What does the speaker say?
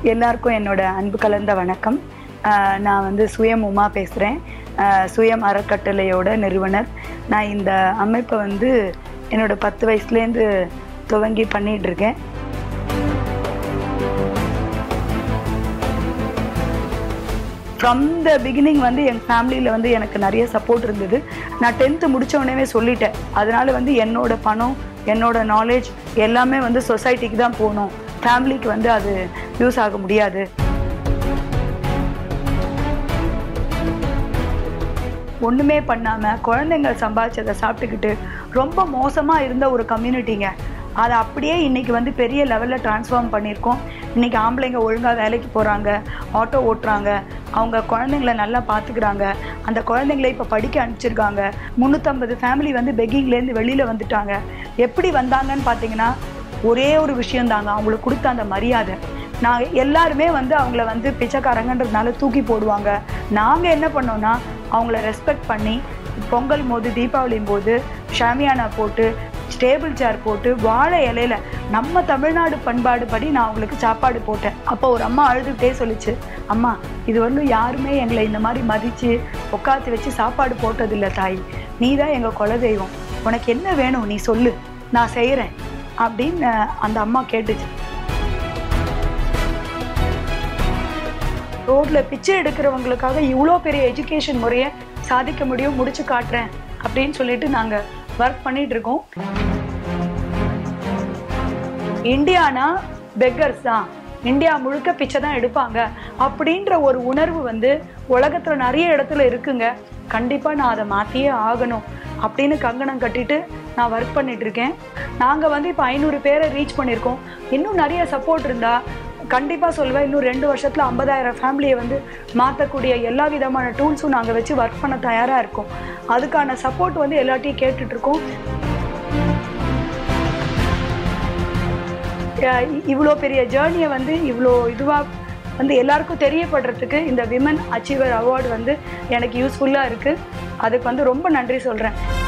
எல்லாருக்கும் என்னோட அன்பு கலந்த வணக்கம் ஆஹ் நான் வந்து சுயம் உமா பேசுகிறேன் சுயம் அறக்கட்டளையோட நிறுவனர் நான் இந்த அமைப்பை வந்து என்னோட பத்து வயசுலேருந்து துவங்கி பண்ணிட்டு இருக்கேன் ஃப்ரம் த பிகினிங் வந்து என் ஃபேமிலியில் வந்து எனக்கு நிறைய சப்போர்ட் இருந்தது நான் டென்த்து முடிச்ச உடனே சொல்லிட்டேன் அதனால வந்து என்னோட பணம் என்னோட நாலேஜ் எல்லாமே வந்து சொசைட்டிக்கு தான் போகணும் ஃபேமிலிக்கு வந்து அது யூஸ் ஆக முடியாது ஒன்றுமே பண்ணாமல் குழந்தைங்க சம்பாதிச்சதை சாப்பிட்டுக்கிட்டு ரொம்ப மோசமாக இருந்த ஒரு கம்யூனிட்டிங்க அதை அப்படியே இன்னைக்கு வந்து பெரிய லெவலில் ட்ரான்ஸ்ஃபார்ம் பண்ணியிருக்கோம் இன்னைக்கு ஆம்பளைங்க ஒழுங்காக வேலைக்கு போகிறாங்க ஆட்டோ ஓட்டுறாங்க அவங்க குழந்தைங்கள நல்லா பார்த்துக்கிறாங்க அந்த குழந்தைங்கள இப்போ படிக்க அனுப்பிச்சிருக்காங்க முந்நூற்றம்பது ஃபேமிலி வந்து பெக்கிங்லேருந்து வெளியில் வந்துட்டாங்க எப்படி வந்தாங்கன்னு பார்த்தீங்கன்னா ஒரே ஒரு விஷயம் தாங்க அவங்களுக்கு கொடுத்த அந்த மரியாதை நாங்கள் எல்லாருமே வந்து அவங்கள வந்து பிச்சைக்காரங்கன்றதுனால தூக்கி போடுவாங்க நாங்கள் என்ன பண்ணோம்னா அவங்கள ரெஸ்பெக்ட் பண்ணி பொங்கல் போது தீபாவளியும் போது ஷாமியானா போட்டு ஸ்டேபிள் சேர் போட்டு வாழை இலையில நம்ம தமிழ்நாடு பண்பாடு படி நான் அவங்களுக்கு சாப்பாடு போட்டேன் அப்போ ஒரு அம்மா அழுதுகிட்டே சொல்லிச்சு அம்மா இது வந்து யாருமே எங்களை இந்த மாதிரி மதித்து உட்காந்து வச்சு சாப்பாடு போட்டதில்லை தாய் நீ தான் எங்கள் குலதெய்வம் உனக்கு என்ன வேணும் நீ சொல்லு நான் செய்கிறேன் அப்படின்னு அந்த அம்மா கேட்டுச்சு ரோட்ல பிச்சை எடுக்கிறவங்களுக்காக இவ்வளோ பெரிய எஜுகேஷன் முறையை சாதிக்க முடியும் முடிச்சு காட்டுறேன் அப்படின்னு சொல்லிட்டு நாங்க ஒர்க் பண்ணிட்டு இருக்கோம் இந்தியானா பெக்கர்ஸ் தான் இந்தியா முழுக்க பிச்சை தான் எடுப்பாங்க அப்படின்ற ஒரு உணர்வு வந்து உலகத்துல நிறைய இடத்துல இருக்குங்க கண்டிப்பா நான் அதை மாத்தியே ஆகணும் அப்படின்னு கங்கணம் கட்டிட்டு நான் ஒர்க் பண்ணிட்டு இருக்கேன் நாங்க வந்து இப்போ ஐநூறு பேரை ரீச் பண்ணியிருக்கோம் இன்னும் நிறைய சப்போர்ட் இருந்தா கண்டிப்பா சொல்லுவேன் இன்னும் ரெண்டு வருஷத்துல ஐம்பதாயிரம் ஃபேமிலியை வந்து மாற்றக்கூடிய எல்லா விதமான டூல்ஸும் நாங்கள் வச்சு ஒர்க் பண்ண தயாரா இருக்கோம் அதுக்கான சப்போர்ட் வந்து எல்லாத்தையும் கேட்டுட்டு இருக்கோம் இவ்வளோ பெரிய ஜேர்னியை வந்து இவ்வளோ இதுவாக வந்து எல்லாருக்கும் தெரியப்படுறதுக்கு இந்த விமன் அச்சீவர் அவார்டு வந்து எனக்கு யூஸ்ஃபுல்லாக இருக்குது அதுக்கு வந்து ரொம்ப நன்றி சொல்கிறேன்